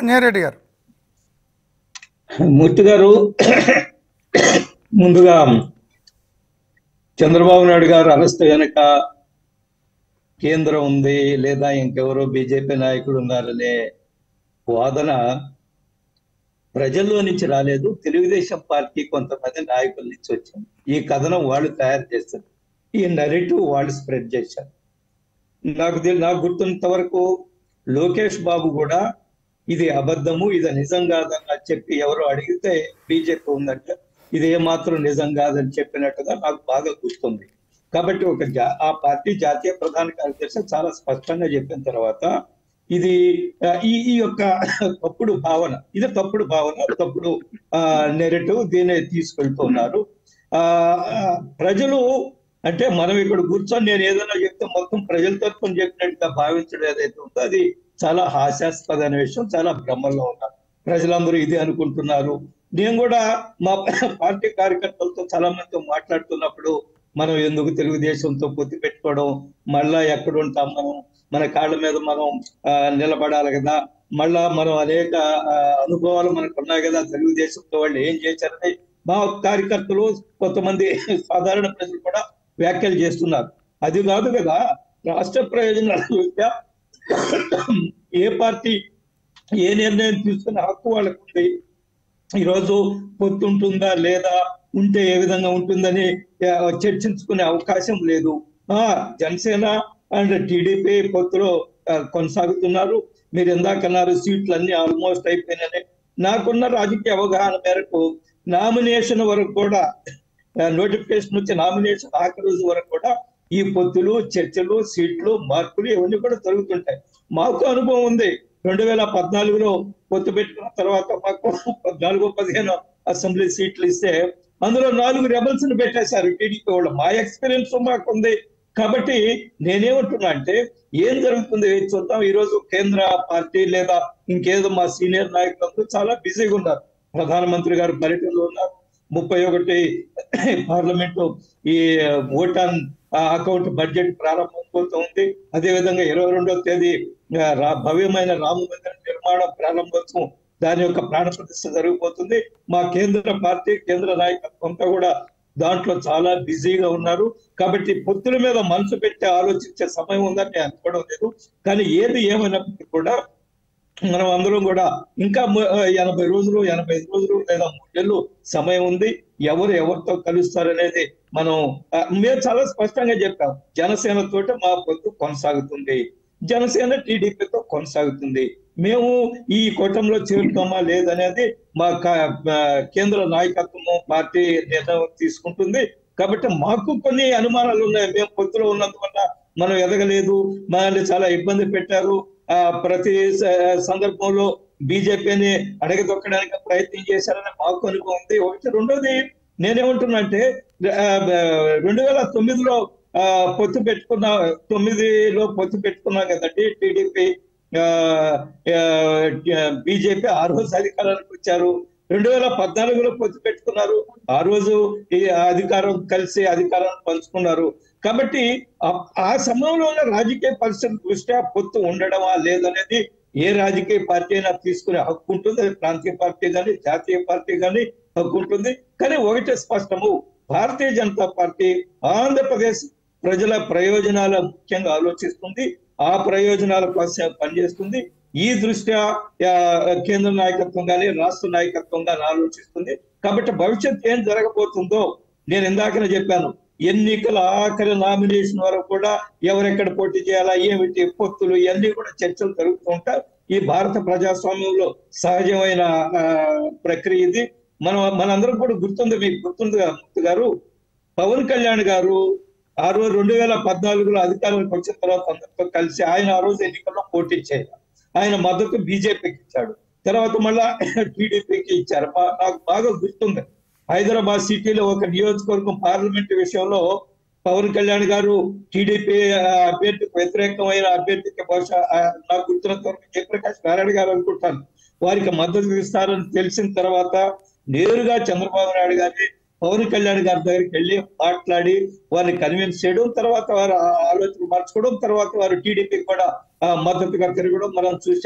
అంజారెడ్డి గారు మూర్తి గారు ముందుగా చంద్రబాబు నాయుడు గారు అరెస్ట్ వెనక కేంద్రం ఉంది లేదా ఇంకెవరో బీజేపీ నాయకుడు ఉన్నారనే వాదన ప్రజల్లో నుంచి రాలేదు తెలుగుదేశం పార్టీ కొంతమంది నాయకుల నుంచి వచ్చింది ఈ కథనం వాళ్ళు తయారు చేస్తారు ఈ నరేటివ్ వాళ్ళు స్ప్రెడ్ చేశారు నాకు తెలి- నాకు గుర్తున్నంత వరకు లోకేష్ బాబు కూడా ఇది అబద్ధము ఇది నిజం కాదని చెప్పి ఎవరు అడిగితే బీజేపీ ఉందంటే ఇది ఏమాత్రం నిజం కాదని చెప్పినట్టుగా నాకు బాగా గుర్తుంది కాబట్టి ఒక జా- ఆ పార్టీ జాతీయ ప్రధాన కార్యదర్శి చాలా స్పష్టంగా చెప్పిన తర్వాత ఇది ఆ, ఈ ఈ యొక్క తప్పుడు భావన ఇది తప్పుడు భావన తప్పుడు నెరేటివ్ దీన్ని తీసుకెళ్తున్నారు ఆ ఆ, ప్రజలు అంటే మనం ఇక్కడ కూర్చొని నేను ఏదైనా చెప్తే మొత్తం ప్రజల తరఫున చెప్పినట్టుగా భావించడం ఏదైతే ఉందో అది చాలా హాస్యాస్పదమైన విషయం చాలా భ్రమల్లో ఉన్నారు ప్రజలందరూ ఇది అనుకుంటున్నారు నేను కూడా మా పార్టీ కార్యకర్తలతో చాలా మందితో మాట్లాడుతున్నప్పుడు మనం ఎందుకు తెలుగుదేశంతో పొత్తు పెట్టుకోవడం మళ్ళా ఎక్కడ ఉంటాం మనం మన కాళ్ళ మీద మనం ఆ, నిలబడాలి కదా మళ్ళా మనం అనేక ఆ, అనుభవాలు మనకు ఉన్నాయి కదా తెలుగుదేశంతో వాళ్ళు ఏం చేశారని మా కార్యకర్తలు కొంతమంది సాధారణ ప్రజలు కూడా వ్యాఖ్యలు చేస్తున్నారు అది కాదు కదా రాష్ట్ర ప్రయోజనాల దృష్ట్యా ఏ పార్టీ ఏ నిర్ణయం తీసుకునే హక్కు వాళ్ళకు ఉంది ఈరోజు పొత్తు ఉంటుందా లేదా ఉంటే ఏ విధంగా ఉంటుందని ఆ, చర్చించుకునే అవకాశం లేదు ఆ జనసేన అండ్ టీడీపీ పొత్తులో ఆ, కొనసాగుతున్నారు మీరు ఎందాకన్నారు సీట్లు అన్ని ఆల్మోస్ట్ అయిపోయినాయి నాకున్న రాజకీయ అవగాహన మేరకు నామినేషన్ వరకు కూడా నోటిఫికేషన్ వచ్చి నామినేషన్ ఆఖరి రోజు వరకు కూడా ఈ పొత్తులు చర్చలు సీట్లు మార్పులు ఇవన్నీ కూడా జరుగుతుంటాయి మాకు అనుభవం ఉంది రెండు వేల పద్నాలుగులో పొత్తు పెట్టుకున్న తర్వాత మాకు పద్నాలుగు పదిహేను అసెంబ్లీ సీట్లు ఇస్తే అందులో నాలుగు రెబల్స్ ని పెట్టేశారు టీడీపీ వాళ్ళు మా ఎక్స్పీరియన్స్ మాకు ఉంది కాబట్టి నేనేమంటున్నా అంటే ఏం జరుగుతుంది చూద్దాం ఈ రోజు కేంద్ర పార్టీ లేదా ఇంకేదో మా సీనియర్ నాయకులందరూ చాలా బిజీగా ఉన్నారు ప్రధానమంత్రి గారు పర్యటనలో ఉన్నారు ముప్పై ఒకటి పార్లమెంటు ఈ ఓటాన్ అకౌంట్ బడ్జెట్ ప్రారంభమవుతుంది అదేవిధంగా ఇరవై రెండవ తేదీ ఆ, రా- భవ్యమైన రామ మందిర నిర్మాణం ప్రారంభోత్సవం దాని యొక్క ప్రాణ ప్రతిష్ఠ జరిగిపోతుంది మా కేంద్ర పార్టీ కేంద్ర నాయకత్వం అంతా కూడా దాంట్లో చాలా బిజీగా ఉన్నారు కాబట్టి పొత్తుల మీద మనసు పెట్టి ఆలోచించే సమయం ఉందని నేను అనుకోవడం లేదు కానీ ఏది ఏమైనప్పటికీ కూడా మనం అందరం కూడా ఇంకా ము- ఎనభై రోజులు ఎనభై ఐదు రోజులు లేదా మూడేళ్ళు సమయం ఉంది ఎవరు ఎవరితో కలుస్తారనేది మనం ఆ, మేము చాలా స్పష్టంగా చెప్పాం జనసేన తోటి మా పొత్తు కొనసాగుతుంది జనసేన టీడీపీతో కొనసాగుతుంది మేము ఈ కూటమిలో చేరుతామా లేదనేది మా కా- ఆ, కేంద్ర నాయకత్వము పార్టీ నిర్ణయం తీసుకుంటుంది కాబట్టి మాకు కొన్ని అనుమానాలు ఉన్నాయి మేము పొత్తులో ఉన్నందువల్ల మనం ఎదగలేదు మనల్ని చాలా ఇబ్బంది పెట్టారు ఆ ప్రతి స- సందర్భంలో బీజేపీని అడగదొక్కడానికి ప్రయత్నం చేశారని మాకు అనుభవం ఉంది ఒకటి రెండోది నేనేమంటున్నా అంటే ఆ, రెండు వేల తొమ్మిదిలో ఆ, పొత్తు పెట్టుకున్న తొమ్మిదిలో పొత్తు పెట్టుకున్నాం కదండి టీడీపీ బీజేపీ ఆ రోజు అధికారానికి వచ్చారు రెండు వేల పద్నాలుగులో పొత్తు పెట్టుకున్నారు ఆ రోజు ఈ అధికారం కలిసి అధికారం పంచుకున్నారు కాబట్టి ఆ- ఆ సమయంలో ఉన్న రాజకీయ పరిస్థితుల దృష్ట్యా పొత్తు ఉండడమా లేదనేది ఏ రాజకీయ పార్టీ అయినా తీసుకునే హక్కు ఉంటుంది అది ప్రాంతీయ పార్టీ కానీ జాతీయ పార్టీ కానీ హక్కు ఉంటుంది కానీ ఒకటి స్పష్టము భారతీయ జనతా పార్టీ ఆంధ్రప్రదేశ్ ప్రజల ప్రయోజనాల ముఖ్యంగా ఆలోచిస్తుంది ఆ ప్రయోజనాల కోసం పనిచేస్తుంది ఈ దృష్ట్యా ఆ, కేంద్ర నాయకత్వం కానీ రాష్ట్ర నాయకత్వం కానీ ఆలోచిస్తుంది కాబట్టి భవిష్యత్ ఏం జరగబోతుందో నేను ఇందాకనే చెప్పాను ఎన్నికల ఆఖరి నామినేషన్ వరకు కూడా ఎవరెక్కడ పోటీ చేయాలా ఏమిటి పొత్తులు ఇవన్నీ కూడా చర్చలు జరుగుతూ ఉంటాయి ఈ భారత ప్రజాస్వామ్యంలో సహజమైన ఆ, ప్రక్రియ ఇది మనం మనందరం కూడా గుర్తుంది మీకు గుర్తుంది కదా ముత్తు గారు పవన్ కళ్యాణ్ గారు ఆ రోజు రెండు వేల పద్నాలుగులో అధికారంలోకి వచ్చిన తర్వాత అందరితో కలిసి ఆయన ఆ రోజు ఎన్నికల్లో పోటీ చేయాలి ఆయన మద్దతు బీజేపీకి ఇచ్చాడు తర్వాత మళ్ళా టీడీపీకి ఇచ్చారు బా- నాకు బాగా గుర్తుంది హైదరాబాద్ సిటీలో ఒక నియోజకవర్గం పార్లమెంట్ విషయంలో పవన్ కళ్యాణ్ గారు టీడీపీ అభ్యర్థికి వ్యతిరేకమైన అభ్యర్థికి బహుశా ఆ, నాకు గుర్తున్నంత వరకు జయప్రకాష్ నారాయణ గారు అనుకుంటాను వారికి మద్దతు ఇస్తారని తెలిసిన తర్వాత నేరుగా చంద్రబాబు నాయుడు గారిని పవన్ కళ్యాణ్ గారి దగ్గరికి వెళ్ళి మాట్లాడి వారిని కన్విన్స్ చేయడం తర్వాత వారు ఆ ఆలోచన మార్చుకోవడం తర్వాత వారు టీడీపీ కూడా ఆ, మద్దతుగా తిరగడం మనం చూసాం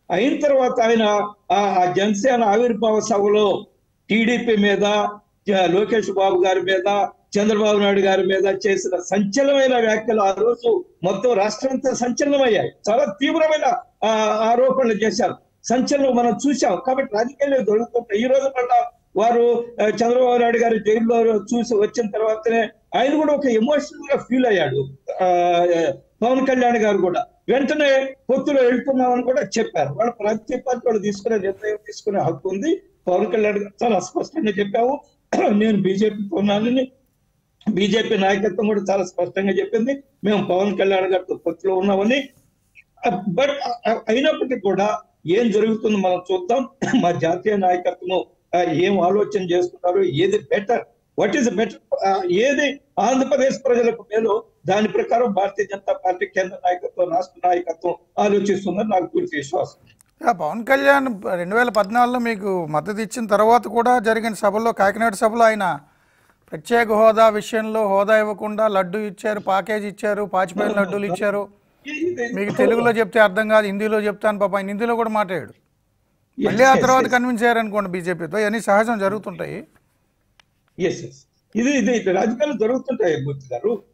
అయిన తర్వాత ఆయన ఆ ఆ జనసేన ఆవిర్భావ సభలో టీడీపీ మీద జ- లోకేష్ బాబు గారి మీద చంద్రబాబు నాయుడు గారి మీద చేసిన సంచలనమైన వ్యాఖ్యలు ఆ రోజు మొత్తం రాష్ట్రం అంతా సంచలనమయ్యాయి చాలా తీవ్రమైన ఆ, ఆరోపణలు చేశారు సంచలనం మనం చూసాం కాబట్టి రాజకీయాలు దొరుకుతుంటాయి ఈ రోజు మళ్ళా వారు ఆ, చంద్రబాబు నాయుడు గారు జైల్లో చూసి వచ్చిన తర్వాతనే ఆయన కూడా ఒక ఎమోషనల్ గా ఫీల్ అయ్యాడు ఆ, పవన్ కళ్యాణ్ గారు కూడా వెంటనే పొత్తులో వెళ్తున్నామని కూడా చెప్పారు వాళ్ళ ప్రతి పార్టీ వాళ్ళు తీసుకునే నిర్ణయం తీసుకునే హక్కు ఉంది పవన్ కళ్యాణ్ గారు చాలా స్పష్టంగా చెప్పావు నేను బీజేపీతో ఉన్నానని బీజేపీ నాయకత్వం కూడా చాలా స్పష్టంగా చెప్పింది మేము పవన్ కళ్యాణ్ గారితో పొత్తులో ఉన్నామని బట్ అయినప్పటికీ కూడా ఏం జరుగుతుందో మనం చూద్దాం మా జాతీయ నాయకత్వం ఆ, ఏం ఆలోచన చేస్తున్నారు ఏది బెటర్ వాట్ ఈస్ బెటర్ ఏది ఆంధ్రప్రదేశ్ ప్రజలకు మేలు దాని ప్రకారం భారతీయ జనతా పార్టీ కేంద్ర నాయకత్వం రాష్ట్ర నాయకత్వం ఆలోచిస్తుందని నాకు పూర్తి విశ్వాసం యా, పవన్ కళ్యాణ్ రెండు వేల పద్నాలుగులో మీకు మద్దతు ఇచ్చిన తర్వాత కూడా జరిగిన సభలో కాకినాడ సభలో ఆయన ప్రత్యేక హోదా విషయంలో హోదా ఇవ్వకుండా లడ్డు ఇచ్చారు ప్యాకేజ్ ఇచ్చారు పాచిపోయిన లడ్డూలు ఇచ్చారు మీకు తెలుగులో చెప్తే అర్థం కాదు హిందీలో చెప్తాను పాప ఆయన హిందీలో కూడా మాట్లాడాడు మళ్ళీ ఆ తర్వాత కన్విన్స్ అయ్యారనుకోండి బీజేపీతో ఇవన్నీ సహజం జరుగుతుంటాయి ఎస్ ఎస్ ఇది ఇది ఇది రాజకీయాలు జరుగుతుంటాయి మూర్తి గారు